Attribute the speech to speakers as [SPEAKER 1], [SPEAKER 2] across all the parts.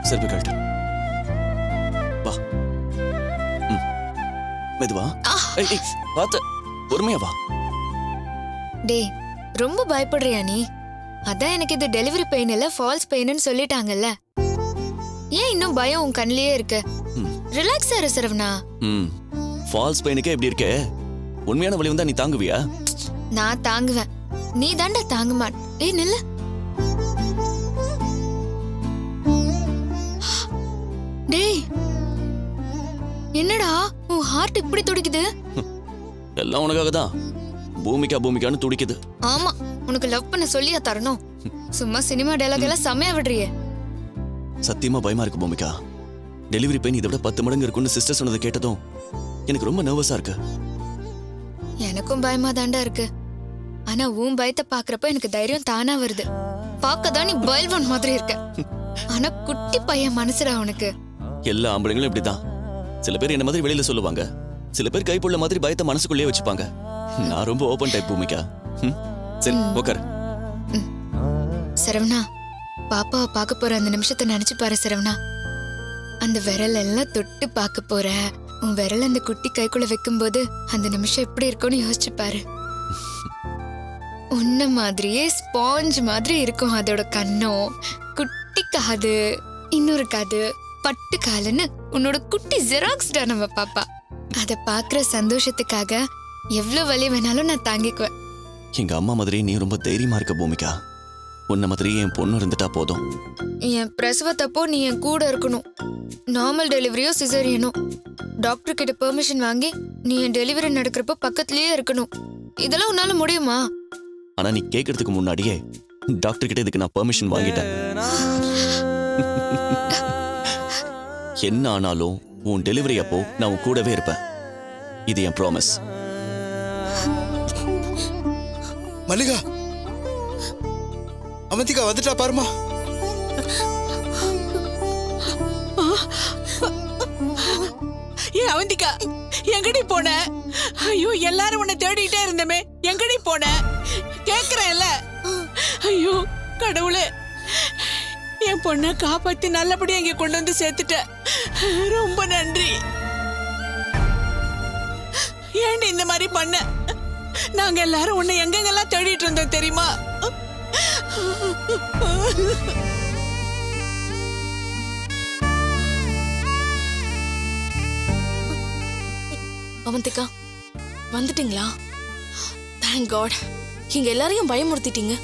[SPEAKER 1] செருப்பு கழட்டு வா ம். மெதுவா ஏய், ஏய், பார்த்து பொறுமையா வா
[SPEAKER 2] டேய் ரொம்ப பயப்படுறியா நீ அதான் எனக்கு இது டெலிவரி பெயின் இல்ல ஃபால்ஸ் பெயின்னு சொல்லிட்டாங்கல்ல ஏன் இன்னும் பயம் உன் கண்ணிலேயே இருக்கு
[SPEAKER 1] ம்.
[SPEAKER 2] ரிலாக்ஸ் ஆரு சரவணா
[SPEAKER 1] ம் ஃபால்ஸ் பெயினுக்கே எப்படி இருக்கே உண்மையான வலி வந்தா நீ தாங்குவியா
[SPEAKER 2] நான் தாங்குவேன் நீ தாண்டா தாங்க மாட் ஏய் நில்லு டேய் என்னடா உன் ஹார்ட் இப்படி துடிக்குது
[SPEAKER 1] எல்லாம் உனக்காக தான் பூமிக்கா பூமிக்கான்னு துடிக்குது
[SPEAKER 2] ஆமா உனக்கு லவ் பண்ண சொல்லியா தரணும் சும்மா சினிமா டைலாக் எல்லாம் செமையா விடுறியே
[SPEAKER 1] சத்தியமா பயமா இருக்கு பூமிகா டெலிவரி பெயின் இதை விட பத்து மடங்கு இருக்கும்னு சிஸ்டர் சொன்னதை கேட்டதும் எனக்கு ரொம்ப நர்வஸா இருக்கு
[SPEAKER 2] எனக்கும் பயமா தாண்டா இருக்கு ஆனா உன் பயத்தை பாக்குறப்ப எனக்கு தைரியம் தானா வருது பார்க்கதான் நீ பயில்வான் மாதிரி இருக்க ஆனா குட்டி பையன் மனசுடா உனக்கு
[SPEAKER 1] எல்லா ஆம்பளைங்களும் இப்படிதான் சில பேர் என்ன மாதிரி வெளியில சொல்லுவாங்க சில பேர் கைப்புள்ள மாதிரி பயத்தை மனசுக்குள்ளேயே வச்சுப்பாங்க நான் ரொம்ப ஓபன் டைப் பூமிகா ம், சரி உட்கார்
[SPEAKER 2] சரவணா பாப்பாவை பார்க்க போற அந்த நிமிஷத்தை நினைச்சு பாரு சரவணா அந்த விரல் எல்லாம் தொட்டு பார்க்க போற உன் விரல் அந்த குட்டி கைக்குள்ள வைக்கும்போது அந்த நிமிஷம் எப்படி இருக்கும்னு யோசிச்சு பாரு உன்ன மாதிரியே ஸ்பாஞ்ச் மாதிரி இருக்கும் அதோட கண்ணம் குட்டி காது இன்னொரு காது பட்டு காலுன்னு உன்னோட குட்டி ஜெராக்ஸ்டா நம்ம பாப்பா அத பாக்குற சந்தோஷத்துக்காக எவ்வளவு வலி வேணாலும் நான் தாங்கிக்குவேன்
[SPEAKER 1] எங்க அம்மா மாதிரி நீ ரொம்ப தைரியமா இருக்க பூமிகா உன்ன மாதிரி என் பொண்ணு இருந்துட்டா போதும்
[SPEAKER 2] என் பிரசவத்தப்போ நீ என் கூட இருக்கணும் நார்மல் டெலிவரியோ சிசரியனோ டாக்டர் கிட்ட பெர்மிஷன் வாங்கி நீ என் டெலிவரி நடக்கிறப்போ பக்கத்துலயே இருக்கணும் இதெல்லாம் உன்னால முடியுமா
[SPEAKER 1] ஆனா நீ கேட்கறதுக்கு முன்னாடியே டாக்டர் கிட்ட இதுக்கு நான் பெர்மிஷன் வாங்கிட்டேன் என்ன ஆனாலும் உன் டெலிவரி அப்போ நான் உன் கூடவே இருப்பேன் இது என் ப்ராமிஸ்
[SPEAKER 3] மல்லிகா அவந்திகா வந்துட்டா பாருமா
[SPEAKER 4] ஏ அவந்திகா எங்கடி போன ஐயோ எல்லாரும் உன்னை தேடிட்டே இருந்தமே எங்கடி போன கேக்குறேன்ல ஐயோ கடவுளே என் பொண்ணை காப்பாத்தி நல்லபடியா இங்க கொண்டு வந்து சேர்த்துட்ட ரொம்ப நன்றி ஏன்டி இந்த மாதிரி பண்ண நாங்க எல்லாரும் உன்னை எங்கெங்கெல்லாம் தேடிட்டு இருந்தோம் தெரியுமா
[SPEAKER 5] அவந்திகா வந்துட்டீங்களா தேங்க் காட் இங்க எல்லாரையும் பயமுறுத்திட்டீங்க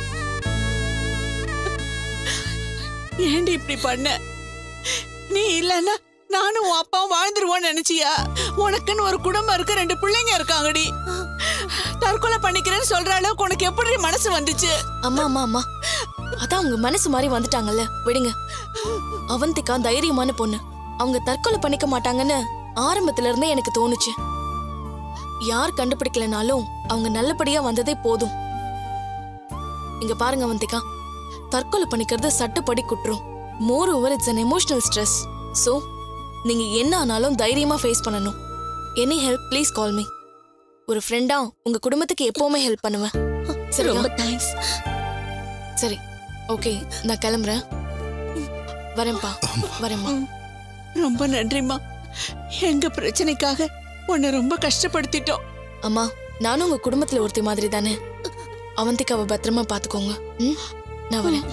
[SPEAKER 4] ஏன்டி இப்படி பண்ண நீ இல்லன்னா நானும் உன் அப்பாவும் வாழ்ந்துருவோம்னு நினைச்சியா உனக்குன்னு ஒரு குடும்பம் இருக்கு ரெண்டு பிள்ளைங்க இருக்காங்கடி தற்கொலை பண்ணிக்கிறேன்னு சொல்ற அளவுக்கு உனக்கு எப்படி மனசு வந்துச்சு
[SPEAKER 5] அம்மா அம்மா அம்மா அதான் உங்க மனசு மாதிரி வந்துட்டாங்கல்ல விடுங்க அவந்திகா தைரியமான பொண்ணு அவங்க தற்கொலை பண்ணிக்க மாட்டாங்கன்னு ஆரம்பத்துல இருந்தே எனக்கு தோணுச்சு யார் கண்டுபிடிக்கலனாலும் அவங்க நல்லபடியா வந்ததே போதும் இங்க பாருங்க அவந்திகா தற்கொலை பண்ணிக்கிறது சட்டப்படி குற்றம் moreover it's an emotional stress so நீங்க என்ன ஆனாலும் தைரியமா ஃபேஸ் பண்ணணும் any help please call me ஒரு ஃப்ரெண்டா உங்க குடும்பத்துக்கு எப்பவுமே ஹெல்ப் பண்ணுவேன் சரி ரொம்ப தேங்க்ஸ் சரி ஓகே நான் கிளம்புறேன் வரேன்ப்பா வரேன்மா
[SPEAKER 4] ரொம்ப நன்றிம்மா எங்க பிரச்சனைக்காக உன்னை ரொம்ப கஷ்டப்படுத்திட்டோம்
[SPEAKER 5] அம்மா நானும் உங்க குடும்பத்துல ஒருத்தி மாதிரி தானே அவந்திக்காவை பத்திரமா பாத்துக்கோங்க ம் நான் வரேன்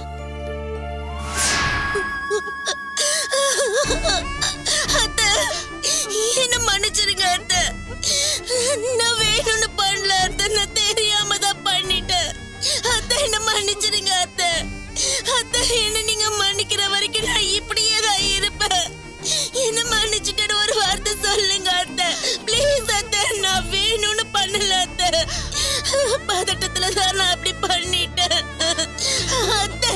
[SPEAKER 6] அத்தை என்ன மன்னிச்சிருங்க அத்தை நான் வேணும்னு பண்ணல அத்தை நான் தெரியாம தான் பண்ணிட்டேன் அத்தை என்ன மன்னிச்சிருங்க அத்தை அத்தை என்ன நீங்க மன்னிக்கிற வரைக்கும் நான் இப்படியே தான் இருப்பேன் என்ன மன்னிச்சுட்டு ஒரு வார்த்தை சொல்லுங்க அத்தை ப்ளீஸ் அத்தை நான் வேணும்னு பண்ணல அத்தை பதட்டத்துல தான் நான் அப்படி பண்ணிட்டேன் அத்தை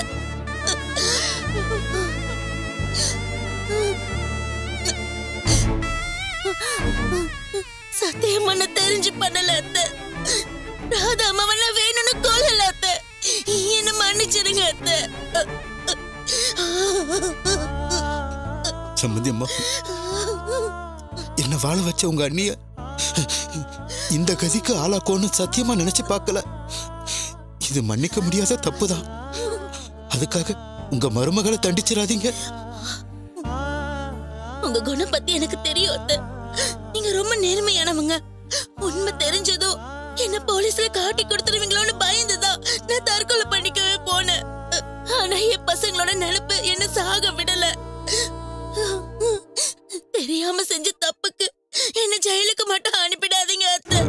[SPEAKER 6] சத்தியமா நான் தெரிஞ்சு பண்ணல அத்தை ராதா அம்மாவன வேணும்னு கொல்லல அத்தை என்ன மன்னிச்சிருங்க அத்தை
[SPEAKER 3] சம்மந்தி அம்மா என்ன வாழ வச்ச உங்க அண்ணிய இந்த கதிக்கு ஆளாக்கோன்னு சத்தியமா நினைச்சு பார்க்கல இது மன்னிக்க முடியாத தப்புதான் அதுக்காக உங்க மருமகளை தண்டிச்சிடாதீங்க
[SPEAKER 6] உங்க குணம் பத்தி எனக்கு தெரியும் அத்தை நீங்க ரொம்ப நேர்மையானவங்க உண்மை தெரிஞ்சதோ என்ன போலீஸ்ல காட்டி கொடுத்துருவீங்களோன்னு பயந்துதான் நான் தற்கொலை பண்ணிக்கவே போனேன் ஆனா என் பசங்களோட நினைப்பு என்ன சாக விடல தெரியாம செஞ்ச தப்புக்கு என்ன ஜெயிலுக்கு மட்டும் அனுப்பிடாதீங்க அத்தை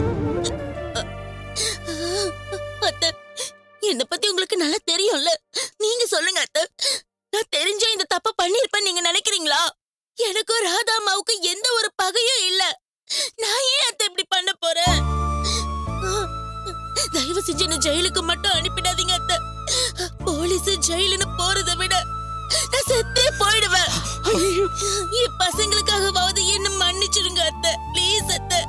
[SPEAKER 6] அத்தை என்ன பத்தி உங்களுக்கு நல்லா தெரியும்ல நீங்க சொல்லுங்க அத்தை நான் தெரிஞ்ச இந்த தப்ப பண்ணிருப்பேன் நீங்க நினைக்கிறீங்களா எனக்கும் ராதா அம்மாவுக்கும் எந்த ஒரு பகையும் இல்ல நான் ஏன் அத்தை இப்படி பண்ண போறேன் தயவு செஞ்சு என்ன ஜெயிலுக்கு மட்டும் அனுப்பிடாதீங்க அத்தை போலீஸ் ஜெயிலுன்னு போறதை விட நான் செத்தே போயிடுவேன் என் பசங்களுக்காகவாவது என்ன மன்னிச்சிடுங்க அத்தை ப்ளீஸ் அத்தை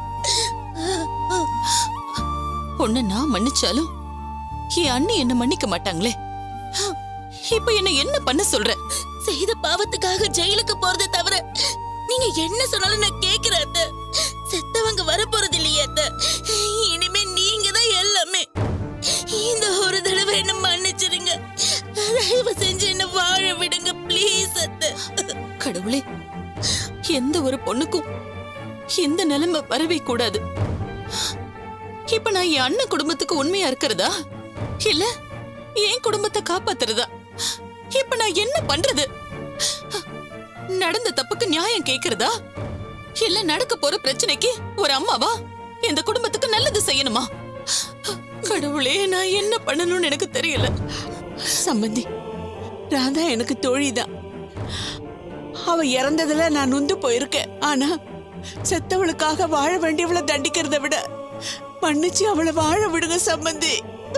[SPEAKER 4] உன்னை நான் மன்னிச்சாலும் என் அண்ணி என்ன மன்னிக்க மாட்டாங்களே இப்ப என்ன என்ன பண்ண சொல்ற
[SPEAKER 6] செய்த பாவத்துக்காக ஜெயிலுக்கு போறதை தவிர நீங்க என்ன சொன்னாலும் நான் கேக்குறேன் அத்தை செத்தவங்க வர போறது இல்லையே அத்தை இனிமே நீங்க தான் எல்லாமே இந்த ஒரு தடவை என்ன மன்னிச்சிடுங்க தயவு செஞ்சு என்ன வாழ விடுங்க ப்ளீஸ் அத்தை
[SPEAKER 4] கடவுளே எந்த ஒரு பொண்ணுக்கும் இந்த நிலைமை வரவே கூடாது இப்ப நான் என் அண்ணன் குடும்பத்துக்கு உண்மையா இருக்கிறதா இல்ல என் குடும்பத்தை காப்பாத்துறதா இப்ப நான் என்ன பண்றது நடந்த தப்புக்கு நியாயம் கேக்குறதா இல்ல நடக்க போற பிரச்சனைக்கு ஒரு அம்மாவா இந்த குடும்பத்துக்கு நல்லது செய்யணுமா கடவுளே நான் என்ன பண்ணணும்னு எனக்கு தெரியல
[SPEAKER 7] சம்பந்தி ராதா எனக்கு தோழிதான் அவ இறந்ததுல நான் நொந்து போயிருக்கேன் ஆனா செத்தவளுக்காக வாழ வேண்டியவளை தண்டிக்கிறத விட மன்னிச்சு அவளை வாழ விடுங்க சம்பந்தி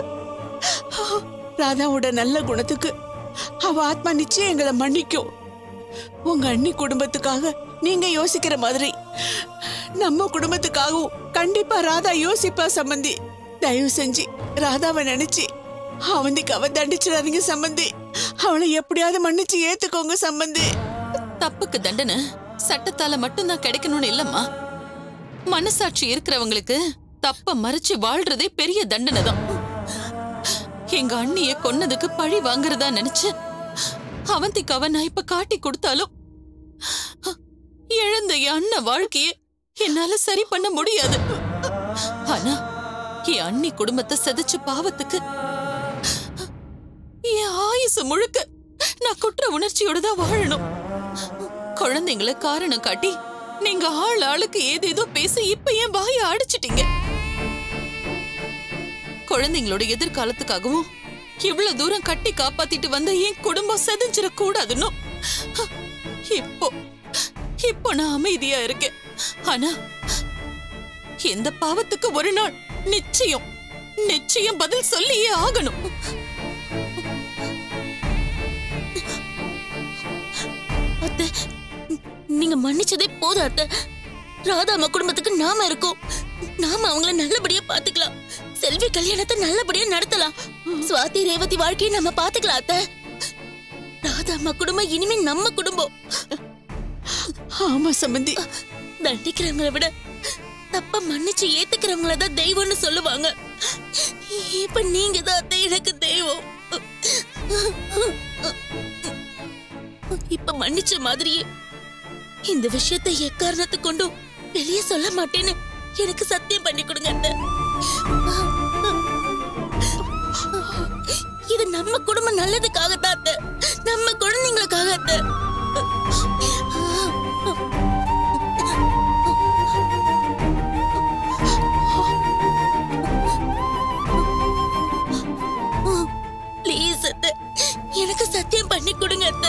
[SPEAKER 7] ராதாவோட நல்ல குணத்துக்கு அவ ஆத்மா நிச்சயம் எங்களை மன்னிக்கும் உங்க அண்ணி குடும்பத்துக்காக நீங்க யோசிக்கிற மாதிரி நம்ம குடும்பத்துக்காகவும் கண்டிப்பா ராதா யோசிப்பா சம்பந்தி தயவு செஞ்சு ராதாவை நினைச்சு அவந்திக்கு அவ தண்டிச்சிடாதீங்க சம்பந்தி அவளை எப்படியாவது மன்னிச்சு ஏத்துக்கோங்க சம்பந்தி
[SPEAKER 4] தப்புக்கு தண்டனை சட்டத்தால மட்டும்தான் கிடைக்கணும்னு இல்லம்மா மனசாட்சி இருக்கிறவங்களுக்கு தப்ப மறைச்சு வாழ்றதே பெரிய தண்டனை தான் எங்க அண்ணிய கொன்னதுக்கு பழி வாங்குறதா நினைச்சு அவந்திக்காவ நான் இப்ப காட்டி கொடுத்தாலும் இழந்த என் அண்ணன் வாழ்க்கைய என்னால சரி பண்ண முடியாது ஆனா என் அண்ணி குடும்பத்தை செதைச்ச பாவத்துக்கு என் ஆயுசு முழுக்க நான் குற்ற உணர்ச்சியோட தான் வாழணும் குழந்தைங்களை காரணம் காட்டி நீங்க ஆள் ஆளுக்கு ஏதேதோ பேசி இப்ப ஏன் வாய அடிச்சிட்டீங்க குழந்தைங்களோட எதிர்காலத்துக்காகவும் இவ்வளவு தூரம் கட்டி காப்பாத்திட்டு வந்த என் குடும்பம் செதஞ்சிட கூடாதுன்னு இப்போ இப்போ நான் அமைதியா இருக்கேன் ஆனா இந்த பாவத்துக்கு ஒரு நாள் நிச்சயம் நிச்சயம் பதில் சொல்லியே ஆகணும்
[SPEAKER 6] அத்தை நீங்க மன்னிச்சதே போதும் அத்தை ராதா அம்மா குடும்பத்துக்கு நாம இருக்கோம் நாம அவங்கள நல்லபடியா பாத்துக்கலாம் செல்வி கல்யாணத்தை நல்லபடியா நடத்தலாம் சுவாதி ரேவதி வாழ்க்கையை நம்ம பாத்துக்கலாம் அத்தை ராதா அம்மா குடும்பம் இனிமே நம்ம குடும்பம்
[SPEAKER 7] ஆமா சம்பந்தி
[SPEAKER 6] தண்டிக்கிறவங்கள விட தப்ப மன்னிச்சு ஏத்துக்கிறவங்கள தான் தெய்வம்னு சொல்லுவாங்க இப்ப நீங்க தான் அத்தை எனக்கு தெய்வம் இப்ப மன்னிச்ச மாதிரியே இந்த விஷயத்தை எக்காரணத்தை கொண்டும் வெளியே சொல்ல மாட்டேன்னு எனக்கு சத்தியம் பண்ணி கொடுங்க அத்தை. இது நம்ம குடும்பம் நல்லதுக்காகத்தான் அத்தை. நம்ம குழந்தைங்களுக்காக அத்தை. ப்ளீஸ் அத்தை எனக்கு சத்தியம் பண்ணி கொடுங்க அத்தை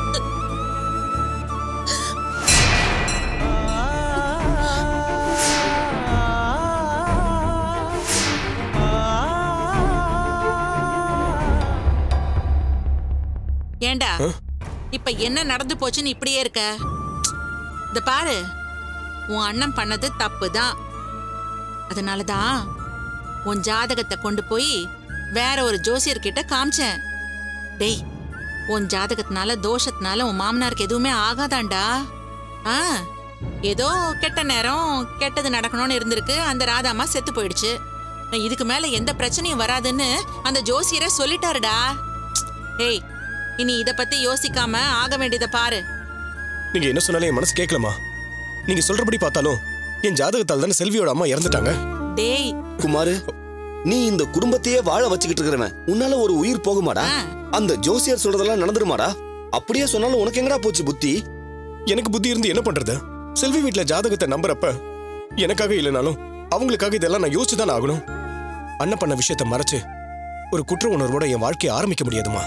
[SPEAKER 8] ஏண்டா இப்ப என்ன நடந்து போச்சுன்னு இப்படியே இருக்க இந்த பாரு உன் அண்ணன் பண்ணது தப்பு தான் அதனாலதான் உன் ஜாதகத்தை கொண்டு போய் வேற ஒரு ஜோசியர்கிட்ட காமிச்சேன் டேய் உன் ஜாதகத்தினால தோஷத்தினால உன் மாமனாருக்கு எதுவுமே ஆகாதாண்டா ஆ ஏதோ கெட்ட நேரம் கெட்டது நடக்கணும்னு இருந்திருக்கு அந்த ராதாமா செத்து போயிடுச்சு இதுக்கு மேல எந்த பிரச்சனையும் வராதுன்னு அந்த ஜோசியரே சொல்லிட்டாருடா ஏய் இனி இத பத்தி யோசிக்காம ஆக வேண்டியதை பாரு
[SPEAKER 9] நீங்க என்ன சொன்னாலும் என் மனசு கேட்கலமா நீங்க சொல்றபடி பார்த்தாலும் என் ஜாதகத்தால் தானே செல்வியோட அம்மா இறந்துட்டாங்க
[SPEAKER 8] டேய்
[SPEAKER 10] குமாரு நீ இந்த குடும்பத்தையே வாழ வச்சுக்கிட்டு இருக்கிறவன் உன்னால ஒரு உயிர் போகுமாடா
[SPEAKER 8] ஆ.
[SPEAKER 10] அந்த ஜோசியர் சொல்றதெல்லாம் நடந்துருமாடா அப்படியே சொன்னாலும் உனக்கு எங்கடா போச்சு புத்தி
[SPEAKER 9] எனக்கு புத்தி இருந்து என்ன பண்றது செல்வி வீட்ல ஜாதகத்தை நம்புறப்ப எனக்காக இல்லைனாலும் அவங்களுக்காக இதெல்லாம் நான் யோசிச்சு தானே ஆகணும் அண்ணன் பண்ண விஷயத்தை மறைச்சு ஒரு குற்ற உணர்வோட என் வாழ்க்கையை ஆரம்பிக்க முடியாதுமா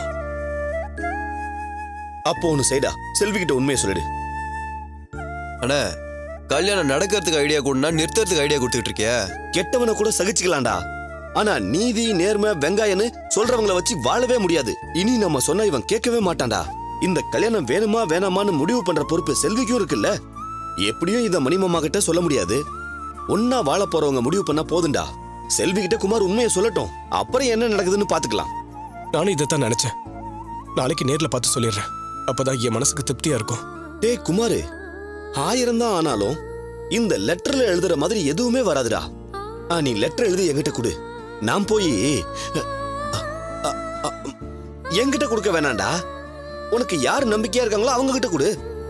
[SPEAKER 10] அப்போ ஒண்ணு செய்டா செல்வி கிட்ட உண்மையை சொல்லிடு
[SPEAKER 11] அண்ணா கல்யாணம் நடக்கிறதுக்கு ஐடியா கொடுனா நிறுத்துறதுக்கு ஐடியா கொடுத்துட்டு இருக்கிய
[SPEAKER 10] கெட்டவனை கூட சகிச்சுக்கலாம்டா ஆனா நீதி நேர்மை வெங்காயம்னு சொல்றவங்கள வச்சு வாழவே முடியாது இனி நம்ம சொன்னா இவன் கேட்கவே மாட்டான்டா இந்த கல்யாணம் வேணுமா வேணாமான்னு முடிவு பண்ற பொறுப்பு செல்விக்கும் இருக்குல்ல எப்படியும் இத மணிமாமா கிட்ட சொல்ல முடியாது ஒன்னா வாழ போறவங்க முடிவு பண்ணா போதும்டா செல்வி கிட்ட குமார் உண்மையை சொல்லட்டும் அப்புறம் என்ன நடக்குதுன்னு பாத்துக்கலாம்
[SPEAKER 9] நானும் இதைத்தான் நினைச்சேன் நாளைக்கு நேர்ல பார்த்து சொல்லிடுறேன் அப்பதான் என் மனசுக்கு திருப்தியா இருக்கும்
[SPEAKER 10] டேய் குமாரு ஆயிரம் தான் ஆனாலும் இந்த லெட்டர்ல எழுதுற மாதிரி எதுவுமே வராதுடா ஆ, நீ லெட்டர் எழுதி என்கிட்ட கொடு நான் போய் என்கிட்ட கொடுக்க வேணாம்டா உனக்கு யார் நம்பிக்கையா இருக்காங்களோ அவங்க கிட்ட கொடு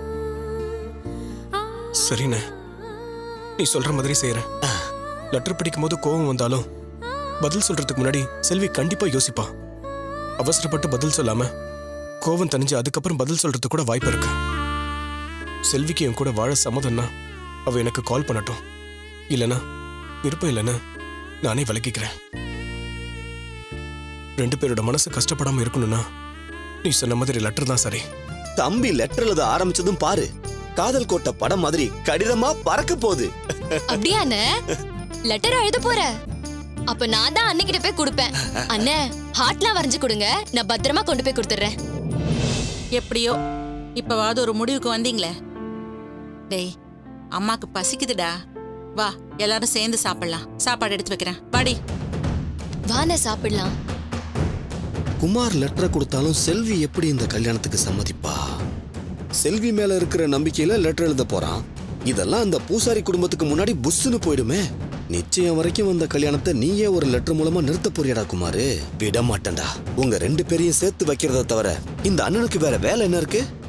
[SPEAKER 9] சரிண்ணே நீ சொல்ற மாதிரி செய்யறேன் லெட்டர் படிக்கும் போது கோவம் வந்தாலும் பதில் சொல்றதுக்கு முன்னாடி செல்வி கண்டிப்பா யோசிப்பா அவசரப்பட்டு பதில் சொல்லாம கோவம் தணிஞ்சு அதுக்கப்புறம் பதில் சொல்றதுக்கு கூட வாய்ப்பு இருக்கு செல்விக்கு என் கூட வாழ சம்மதம்னா அவ எனக்கு கால் பண்ணட்டும் இல்லனா விருப்பம் இல்லைன்னா நானே விலகிக்கிறேன் ரெண்டு பேரோட மனசு கஷ்டப்படாம இருக்கணும்னா நீ சொன்ன மாதிரி லெட்டர் தான் சரி
[SPEAKER 10] தம்பி லெட்டர் எழுத ஆரம்பிச்சதும் பாரு காதல் கோட்டை படம் மாதிரி கடிதமா பறக்க போகுது
[SPEAKER 12] அப்படியாண்ணே லெட்டர் எழுத போற அப்ப நான் தான் அன்னைக்கிட்ட போய் கொடுப்பேன் அண்ணே ஹார்ட்லாம் வரைஞ்சு கொடுங்க நான் பத்திரமா கொண்டு போய் கொடுத்துட்றேன்
[SPEAKER 8] எப்படியோ இப்பவாவது ஒரு முடிவுக்கு வந்தீங்களே டேய் அம்மாக்கு பசிக்குதுடா வா எல்லாரும் சேர்ந்து சாப்பிடலாம் சாப்பாடு எடுத்து வைக்கிறேன் வாடி
[SPEAKER 12] வாண்ணே சாப்பிடலாம்
[SPEAKER 10] குமார் லெட்டரை கொடுத்தாலும் செல்வி எப்படி இந்த கல்யாணத்துக்கு சம்மதிப்பா செல்வி மேல இருக்கிற நம்பிக்கையில லெட்டர் எழுத போறான் இதெல்லாம் அந்த பூசாரி குடும்பத்துக்கு முன்னாடி புஷ்னு போயிடுமே நிச்சயம் வரைக்கும் வந்த கல்யாணத்தை நீயே ஒரு லெட்டர் மூலமா நிறுத்த போறியாடா குமாரு விட மாட்டேன்டா உங்க ரெண்டு பேரையும் சேர்த்து வைக்கிறத தவிர இந்த அண்ணனுக்கு வேற வேலை என்ன இருக்கு